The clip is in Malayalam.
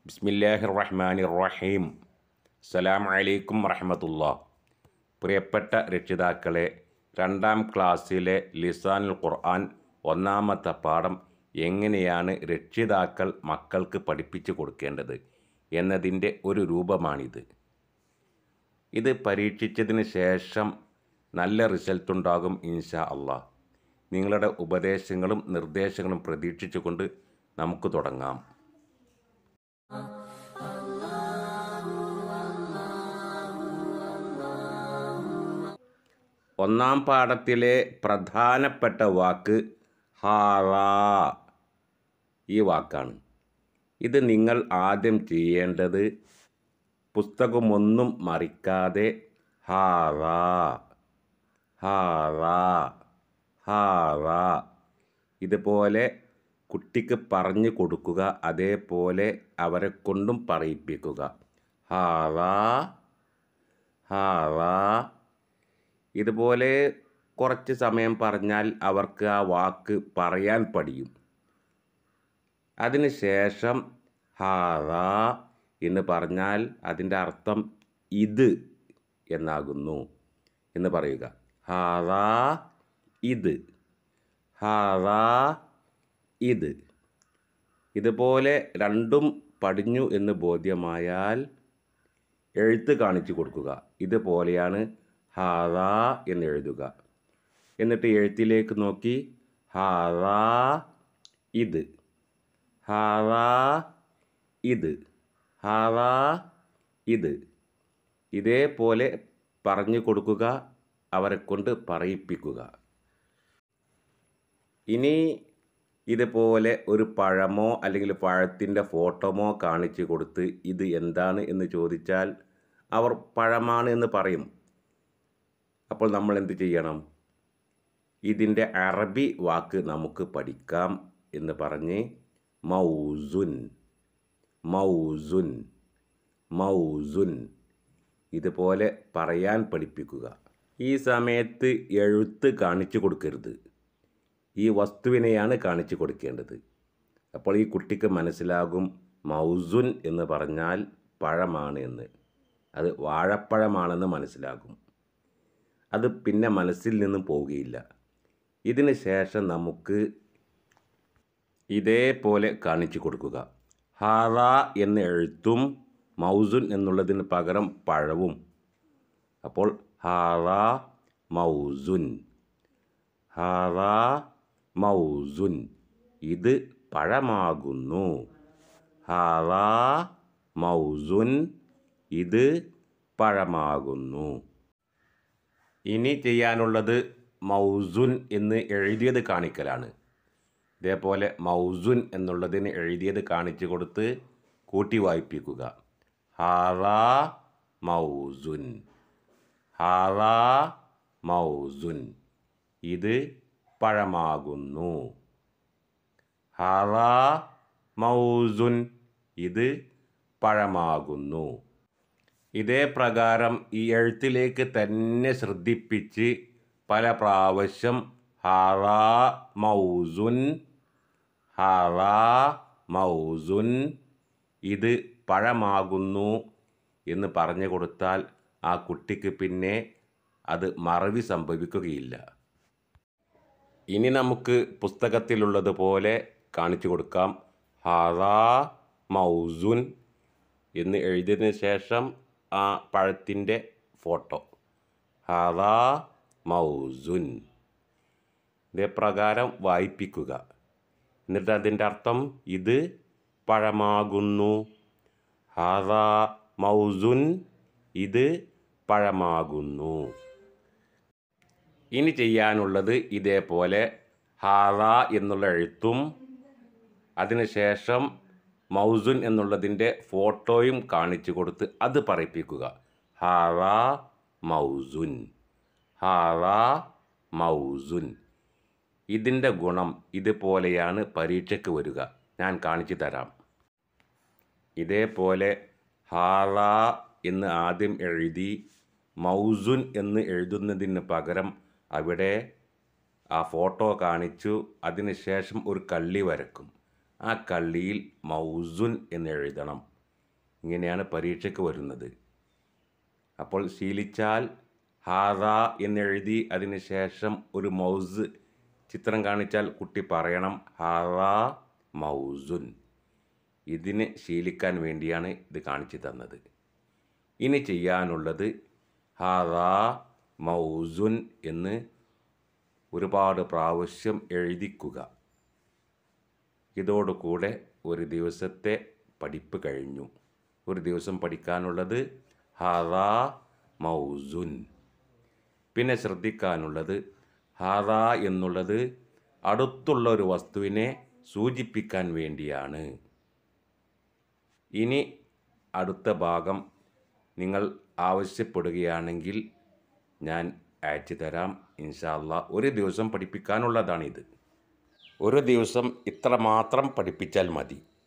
ബിസ്മില്ലാഹിർ റഹ്മാനി റഹീം അസ്സലാം അലൈക്കും വറഹമത്തുള്ള പ്രിയപ്പെട്ട രക്ഷിതാക്കളെ രണ്ടാം ക്ലാസ്സിലെ ലിസാനുൽ ഖുർആൻ ഒന്നാമത്തെ പാഠം എങ്ങനെയാണ് രക്ഷിതാക്കൾ മക്കൾക്ക് പഠിപ്പിച്ചു കൊടുക്കേണ്ടത് എന്നതിൻ്റെ ഒരു രൂപമാണിത് ഇത് പരീക്ഷിച്ചതിന് ശേഷം നല്ല റിസൾട്ട് ഉണ്ടാകും ഇൻഷാ അള്ളാഹ് നിങ്ങളുടെ ഉപദേശങ്ങളും നിർദ്ദേശങ്ങളും പ്രതീക്ഷിച്ചുകൊണ്ട് നമുക്ക് തുടങ്ങാം ഒന്നാം പാഠത്തിലെ പ്രധാനപ്പെട്ട വാക്ക് ഹാറാ ഈ വാക്കാണ് ഇത് നിങ്ങൾ ആദ്യം ചെയ്യേണ്ടത് പുസ്തകമൊന്നും മറിക്കാതെ ഹാറാ ഹാറാ ഹാറാ ഇതുപോലെ കുട്ടിക്ക് പറഞ്ഞു കൊടുക്കുക അതേപോലെ അവരെ കൊണ്ടും പറയിപ്പിക്കുക ഹാറാ ഹാറാ ഇതുപോലെ കുറച്ച് സമയം പറഞ്ഞാൽ അവർക്ക് ആ വാക്ക് പറയാൻ പഠിയും അതിനുശേഷം ഹാറാ എന്ന് പറഞ്ഞാൽ അതിൻ്റെ അർത്ഥം ഇത് എന്നാകുന്നു എന്ന് പറയുക ഹാറാ ഇത് ഹാറാ ഇത് ഇതുപോലെ രണ്ടും പഠിഞ്ഞു എന്ന് ബോധ്യമായാൽ എഴുത്ത് കാണിച്ചു കൊടുക്കുക ഇതുപോലെയാണ് ഹാറാ എന്ന് എഴുതുക എന്നിട്ട് എഴുത്തിലേക്ക് നോക്കി ഹാറാ ഇത് ഹാറാ ഇത് ഹാറാ ഇത് ഇതേപോലെ പറഞ്ഞു കൊടുക്കുക അവരെ കൊണ്ട് പറയിപ്പിക്കുക ഇനി ഇതുപോലെ ഒരു പഴമോ അല്ലെങ്കിൽ പഴത്തിൻ്റെ ഫോട്ടോമോ കാണിച്ചു കൊടുത്ത് ഇത് എന്താണ് എന്ന് ചോദിച്ചാൽ അവർ പഴമാണ് എന്ന് പറയും അപ്പോൾ നമ്മൾ എന്ത് ചെയ്യണം ഇതിൻ്റെ അറബി വാക്ക് നമുക്ക് പഠിക്കാം എന്ന് പറഞ്ഞ് മൗസുൻ മൗസുൻ മൗസുൻ ഇതുപോലെ പറയാൻ പഠിപ്പിക്കുക ഈ സമയത്ത് എഴുത്ത് കാണിച്ചു കൊടുക്കരുത് ഈ വസ്തുവിനെയാണ് കാണിച്ചു കൊടുക്കേണ്ടത് അപ്പോൾ ഈ കുട്ടിക്ക് മനസ്സിലാകും മൗസുൻ എന്ന് പറഞ്ഞാൽ പഴമാണ് എന്ന് അത് വാഴപ്പഴമാണെന്ന് മനസ്സിലാകും അത് പിന്നെ മനസ്സിൽ നിന്നും പോവുകയില്ല ഇതിന് ശേഷം നമുക്ക് ഇതേപോലെ കാണിച്ചു കൊടുക്കുക ഹാറ എന്ന എഴുത്തും മൗസുൻ എന്നുള്ളതിന് പകരം പഴവും അപ്പോൾ ഹാറ മൗസുൻ ഹാറ മൗസുൻ ഇത് പഴമാകുന്നു ഹാറ മൗസുൻ ഇത് പഴമാകുന്നു ഇനി ചെയ്യാനുള്ളത് മൗസുൻ എന്ന് എഴുതിയത് കാണിക്കലാണ് ഇതേപോലെ മൗസുൻ എന്നുള്ളതിന് എഴുതിയത് കാണിച്ചു കൊടുത്ത് കൂട്ടി വായിപ്പിക്കുക ഹാറ മൗസുൻ ഹാറ മൗസുൻ ഇത് പഴമാകുന്നു ഹാറ മൗസുൻ ഇത് പഴമാകുന്നു ഇതേ പ്രകാരം ഈ എഴുത്തിലേക്ക് തന്നെ ശ്രദ്ധിപ്പിച്ച് പല പ്രാവശ്യം ഹാറാ മൗസുൻ ഹാറാ മൗസുൻ ഇത് പഴമാകുന്നു എന്ന് പറഞ്ഞു കൊടുത്താൽ ആ കുട്ടിക്ക് പിന്നെ അത് മറവി സംഭവിക്കുകയില്ല ഇനി നമുക്ക് പുസ്തകത്തിലുള്ളതുപോലെ കാണിച്ചു കൊടുക്കാം ഹാറാ മൗസുൻ എന്ന് എഴുതിയതിന് ശേഷം ആ പഴത്തിൻ്റെ ഫോട്ടോ ഹാറാ മൗസുൻ ഇതേപ്രകാരം വായിപ്പിക്കുക എന്നിട്ട് അതിൻ്റെ അർത്ഥം ഇത് പഴമാകുന്നു ഹാറാ മൗസുൻ ഇത് പഴമാകുന്നു ഇനി ചെയ്യാനുള്ളത് ഇതേപോലെ ഹാറ എന്നുള്ള എഴുത്തും അതിനുശേഷം മൗസുൻ എന്നുള്ളതിൻ്റെ ഫോട്ടോയും കാണിച്ചു കൊടുത്ത് അത് പറയിപ്പിക്കുക ഹാറ മൗസുൻ ഹാറ മൗസുൻ ഇതിൻ്റെ ഗുണം ഇതുപോലെയാണ് പരീക്ഷയ്ക്ക് വരിക ഞാൻ കാണിച്ചു തരാം ഇതേപോലെ ഹാറ എന്ന് ആദ്യം എഴുതി മൗസുൻ എന്ന് എഴുതുന്നതിന് പകരം അവിടെ ആ ഫോട്ടോ കാണിച്ചു അതിനുശേഷം ഒരു കള്ളി വരക്കും ആ കള്ളിയിൽ മൗസുൻ എന്ന് എഴുതണം ഇങ്ങനെയാണ് പരീക്ഷയ്ക്ക് വരുന്നത് അപ്പോൾ ശീലിച്ചാൽ ഹാദ എന്നെഴുതി അതിന് ശേഷം ഒരു മൗസ് ചിത്രം കാണിച്ചാൽ കുട്ടി പറയണം ഹാദ മൗസുൻ ഇതിന് ശീലിക്കാൻ വേണ്ടിയാണ് ഇത് കാണിച്ചു തന്നത് ഇനി ചെയ്യാനുള്ളത് ഹാദ മൗസുൻ എന്ന് ഒരുപാട് പ്രാവശ്യം എഴുതിക്കുക ഇതോടുകൂടെ ഒരു ദിവസത്തെ പഠിപ്പ് കഴിഞ്ഞു ഒരു ദിവസം പഠിക്കാനുള്ളത് ഹാദ മൗസുൻ പിന്നെ ശ്രദ്ധിക്കാനുള്ളത് ഹാദ എന്നുള്ളത് അടുത്തുള്ള ഒരു വസ്തുവിനെ സൂചിപ്പിക്കാൻ വേണ്ടിയാണ് ഇനി അടുത്ത ഭാഗം നിങ്ങൾ ആവശ്യപ്പെടുകയാണെങ്കിൽ ഞാൻ അയച്ചു തരാം ഇൻഷാല്ല ഒരു ദിവസം പഠിപ്പിക്കാനുള്ളതാണിത് ഒരു ദിവസം ഇത്ര മാത്രം പഠിപ്പിച്ചാൽ മതി